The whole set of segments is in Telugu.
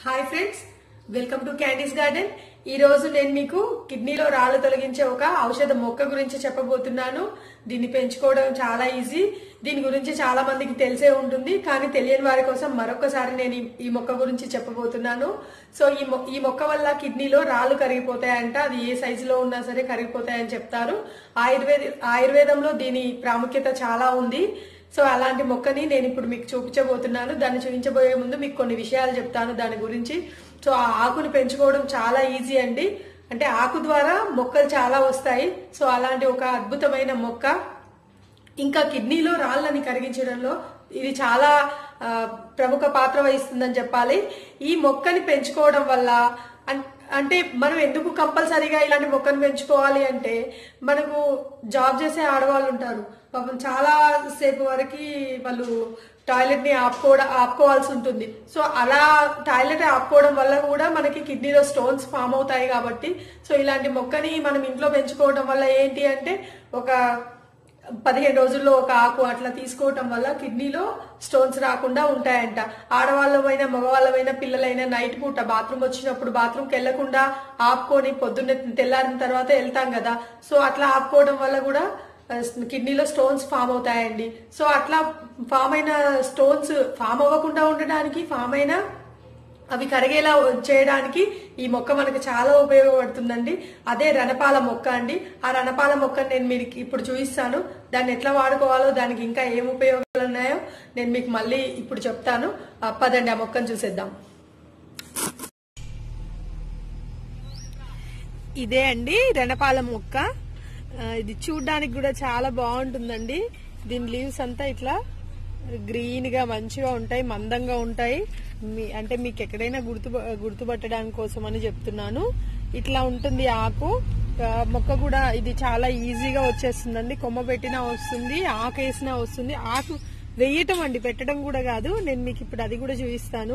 hi friends welcome to candy's garden ఈ రోజు నేను మీకు కిడ్నీలో రాళ్ళు తొలగించే ఒక ఔషధ మొక్క గురించి చెప్పబోతున్నాను దీన్ని పెంచుకోవడం చాలా ఈజీ దీని గురించి చాలా మందికి తెలిసే ఉంటుంది కానీ తెలియని వారి కోసం మరొకసారి నేను ఈ- ఈ మొక్క గురించి చెప్పబోతున్నాను సో ఈ మొ- ఈ మొక్క వల్ల కిడ్నీలో రాళ్ళు కరిగిపోతాయంట అది ఏ సైజులో ఉన్నా సరే కరిగిపోతాయని చెప్తారు ఆయుర్వేద ఆయుర్వేదంలో దీని ప్రాముఖ్యత చాలా ఉంది సో అలాంటి మొక్కని నేను ఇప్పుడు మీకు చూపించబోతున్నాను దాన్ని చూపించబోయే ముందు మీకు కొన్ని విషయాలు చెప్తాను దాని గురించి సో ఆ ఆకుని పెంచుకోవడం చాలా ఈజీ అండి అంటే ఆకు ద్వారా మొక్కలు చాలా వస్తాయి సో అలాంటి ఒక అద్భుతమైన మొక్క ఇంకా కిడ్నీలో రాళ్ళని కరిగించడంలో ఇది చాలా ఆ, ప్రముఖ పాత్ర వహిస్తుందని చెప్పాలి ఈ మొక్కని పెంచుకోవడం వల్ల అన్- అంటే మనం ఎందుకు కంపల్సరీగా ఇలాంటి మొక్కను పెంచుకోవాలి అంటే మనకు జాబ్ చేసే ఆడవాళ్ళు ఉంటారు పాపం చాలా సేపు వరకు వాళ్ళు టాయిలెట్ ని ఆపుకోవడం ఆపుకోవాల్సి ఉంటుంది సో అలా టాయిలెట్ ఆపుకోవడం వల్ల కూడా మనకి కిడ్నీలో స్టోన్స్ ఫామ్ అవుతాయి కాబట్టి సో ఇలాంటి మొక్కని మనం ఇంట్లో పెంచుకోవడం వల్ల ఏంటి అంటే ఒక పదిహేను రోజుల్లో ఒక ఆకు అట్లా తీసుకోవటం వల్ల కిడ్నీలో స్టోన్స్ రాకుండా ఉంటాయంట ఆడవాళ్ళమైనా మగవాళ్ళమైనా పిల్లలైనా నైట్ పూట బాత్రూమ్ వచ్చినప్పుడు బాత్రూమ్కి వెళ్లకుండా ఆపుకొని పొద్దున్నే తెల్లారిన తర్వాత వెళ్తాం కదా సో అట్లా ఆపుకోవడం వల్ల కూడా ఆ, కిడ్నీలో స్టోన్స్ ఫామ్ అవుతాయండి సో అట్లా ఫామ్ అయిన స్టోన్స్ ఫామ్ అవ్వకుండా ఉండడానికి ఫామ్ అయిన అవి కరిగేలా చేయడానికి ఈ మొక్క మనకు చాలా ఉపయోగపడుతుందండి అదే రణపాల మొక్క అండి ఆ రణపాల మొక్కని నేను మీకు ఇప్పుడు చూపిస్తాను దాన్ని ఎట్లా వాడుకోవాలో దానికి ఇంకా ఏం ఉపయోగాలు ఉన్నాయో నేను మీకు మళ్ళీ ఇప్పుడు చెప్తాను ఆ, పదండి ఆ మొక్కను చూసేద్దాం ఇదే అండి రణపాల మొక్క ఆ, ఇది చూడడానికి కూడా చాలా బాగుంటుందండి దీని లీవ్స్ అంతా ఇట్లా గ్రీన్ గా మంచిగా ఉంటాయి మందంగా ఉంటాయి మీ అంటే మీకు ఎక్కడైనా గుర్తు గుర్తుపట్టడానికి కోసం అని చెప్తున్నాను ఇట్లా ఉంటుంది ఆకు ఆ, మొక్క కూడా ఇది చాలా ఈజీగా వచ్చేస్తుందండి కొమ్మ పెట్టినా వస్తుంది ఆకు వేసినా వస్తుంది ఆకు వేయటం అండి పెట్టడం కూడా కాదు నేను మీకు ఇప్పుడు అది కూడా చూపిస్తాను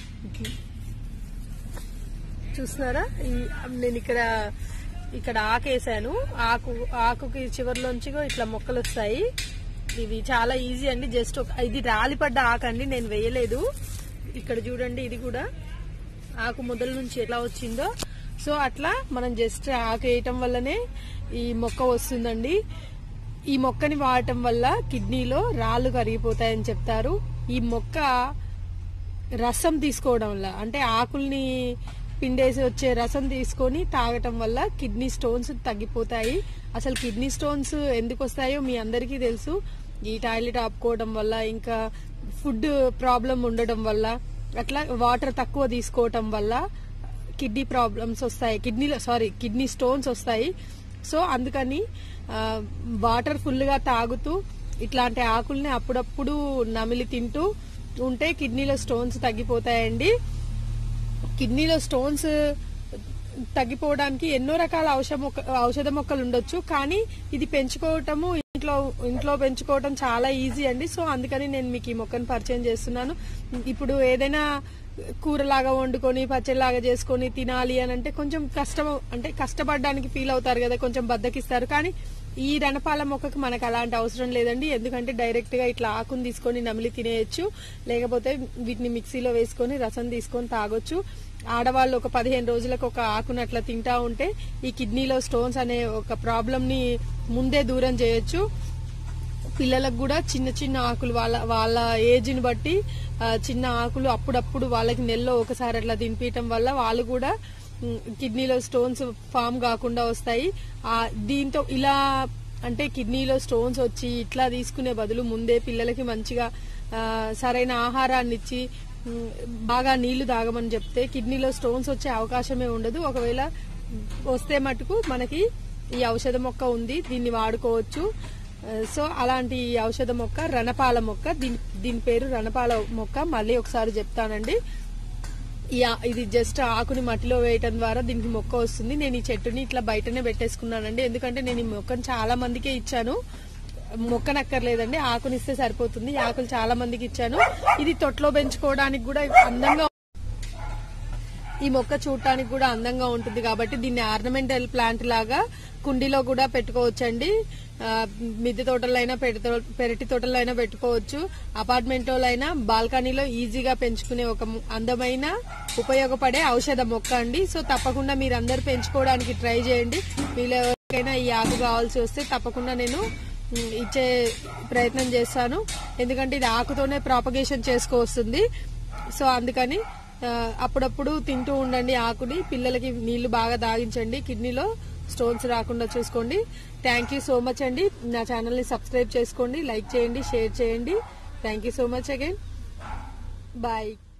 చూస్తున్నారా ఈ నేను ఇక్కడ ఇక్కడ ఆకేసాను ఆకు ఆకుకి చివరిలోంచి ఇట్లా మొక్కలు వస్తాయి ఇవి చాలా ఈజీ అండి జస్ట్ ఒక ఇది రాలిపడ్డ ఆకు అండి నేను వేయలేదు ఇక్కడ చూడండి ఇది కూడా ఆకు మొదల నుంచి ఎలా వచ్చిందో సో అట్లా మనం జస్ట్ ఆకు వేయటం వల్లనే ఈ మొక్క వస్తుందండి ఈ మొక్కని వాడటం వల్ల కిడ్నీలో రాళ్ళు కరిగిపోతాయని చెప్తారు ఈ మొక్క రసం తీసుకోవడం వల్ల అంటే ఆకుల్ని పిండేసి వచ్చే రసం తీసుకొని తాగటం వల్ల కిడ్నీ స్టోన్స్ తగ్గిపోతాయి అసలు కిడ్నీ స్టోన్స్ ఎందుకు వస్తాయో మీ అందరికీ తెలుసు ఈ టాయిలెట్ ఆపుకోవడం వల్ల ఇంకా ఫుడ్ ప్రాబ్లం ఉండడం వల్ల అట్లా వాటర్ తక్కువ తీసుకోవటం వల్ల కిడ్నీ ప్రాబ్లమ్స్ వస్తాయి కిడ్నీలో సారీ కిడ్నీ స్టోన్స్ వస్తాయి సో అందుకని ఆ, వాటర్ ఫుల్గా తాగుతూ ఇట్లాంటి ఆకుల్ని అప్పుడప్పుడు నమిలి తింటూ ఉంటే కిడ్నీలో స్టోన్స్ తగ్గిపోతాయండి కిడ్నీలో స్టోన్స్ తగ్గిపోవడానికి ఎన్నో రకాల ఔషధ మొక్క ఔషధ మొక్కలు ఉండొచ్చు కానీ ఇది పెంచుకోవటము ఇంట్లో ఇంట్లో పెంచుకోవటం చాలా ఈజీ అండి సో అందుకని నేను మీకు ఈ మొక్కను పరిచయం చేస్తున్నాను ఇప్పుడు ఏదైనా కూరలాగా వండుకొని పచ్చడిలాగా చేసుకొని తినాలి అని అంటే కొంచెం కష్టం అంటే కష్టపడడానికి ఫీల్ అవుతారు కదా కొంచెం బద్దకిస్తారు కానీ ఈ రణపాల మొక్కకు మనకు అలాంటి అవసరం లేదండి ఎందుకంటే డైరెక్ట్ గా ఇట్లా ఆకుని తీసుకొని నమిలి తినేయచ్చు లేకపోతే వీటిని మిక్సీలో వేసుకొని రసం తీసుకొని తాగొచ్చు ఆడవాళ్ళు ఒక పదిహేను రోజులకు ఒక ఆకును అట్లా తింటా ఉంటే ఈ కిడ్నీలో స్టోన్స్ అనే ఒక ప్రాబ్లం ని ముందే దూరం చేయొచ్చు పిల్లలకు కూడా చిన్న చిన్న ఆకులు వాళ్ళ వాళ్ళ ఏజ్ ని బట్టి ఆ, చిన్న ఆకులు అప్పుడప్పుడు వాళ్ళకి నెలలో ఒకసారి అట్లా తినిపించడం వల్ల వాళ్ళు కూడా మ్, కిడ్నీలో స్టోన్స్ ఫామ్ కాకుండా వస్తాయి ఆ, దీంతో ఇలా అంటే కిడ్నీలో స్టోన్స్ వచ్చి ఇట్లా తీసుకునే బదులు ముందే పిల్లలకి మంచిగా ఆ, సరైన ఆహారాన్ని ఇచ్చి మ్, బాగా నీళ్లు తాగమని చెప్తే కిడ్నీలో స్టోన్స్ వచ్చే అవకాశమే ఉండదు ఒకవేళ వస్తే మటుకు మనకి ఈ ఔషధ మొక్క ఉంది దీన్ని వాడుకోవచ్చు ఆ, సో అలాంటి ఈ ఔషధ మొక్క రణపాల మొక్క దీని దీని పేరు రణపాల మొక్క మళ్ళీ ఒకసారి చెప్తానండి ఈ ఆ- ఇది జస్ట్ ఆకుని మట్టిలో వేయటం ద్వారా దీనికి మొక్క వస్తుంది నేను ఈ చెట్టుని ఇట్లా బయటనే పెట్టేసుకున్నానండి ఎందుకంటే నేను ఈ మొక్కను చాలా మందికే ఇచ్చాను మొక్కనక్కర్లేదండి ఆకునిస్తే సరిపోతుంది ఈ ఆకులు చాలా మందికి ఇచ్చాను ఇది తొట్లో పెంచుకోవడానికి కూడా అందంగా ఈ మొక్క చూడటానికి కూడా అందంగా ఉంటుంది కాబట్టి దీన్ని ఆర్నమెంటల్ ప్లాంట్ లాగా కుండీలో కూడా పెట్టుకోవచ్చండి ఆ, మిద్దె తోటలో అయినా పెరటి- పెరటి తోటలో అయినా పెట్టుకోవచ్చు అపార్ట్మెంట్ అయినా బాల్కనీలో ఈజీగా పెంచుకునే ఒక ము- అందమైన ఉపయోగపడే ఔషధ మొక్క అండి సో తప్పకుండా మీరు అందరు పెంచుకోవడానికి ట్రై చేయండి మీరు ఎవరికైనా ఈ ఆకు కావాల్సి వస్తే తప్పకుండా నేను ఉమ్, ఇచ్చే ప్రయత్నం చేస్తాను ఎందుకంటే ఇది ఆకుతోనే ప్రాపగేషన్ చేసుకోవస్తుంది సో అందుకని ఆ, అప్పుడప్పుడు తింటూ ఉండండి ఆకుని పిల్లలకి నీళ్లు బాగా దాగించండి కిడ్నీలో స్టోన్స్ రాకుండా చూసుకోండి థ్యాంక్ యూ సో మచ్ అండి నా ఛానల్ ని సబ్స్క్రైబ్ చేసుకోండి లైక్ చేయండి షేర్ చేయండి thank you so much again bye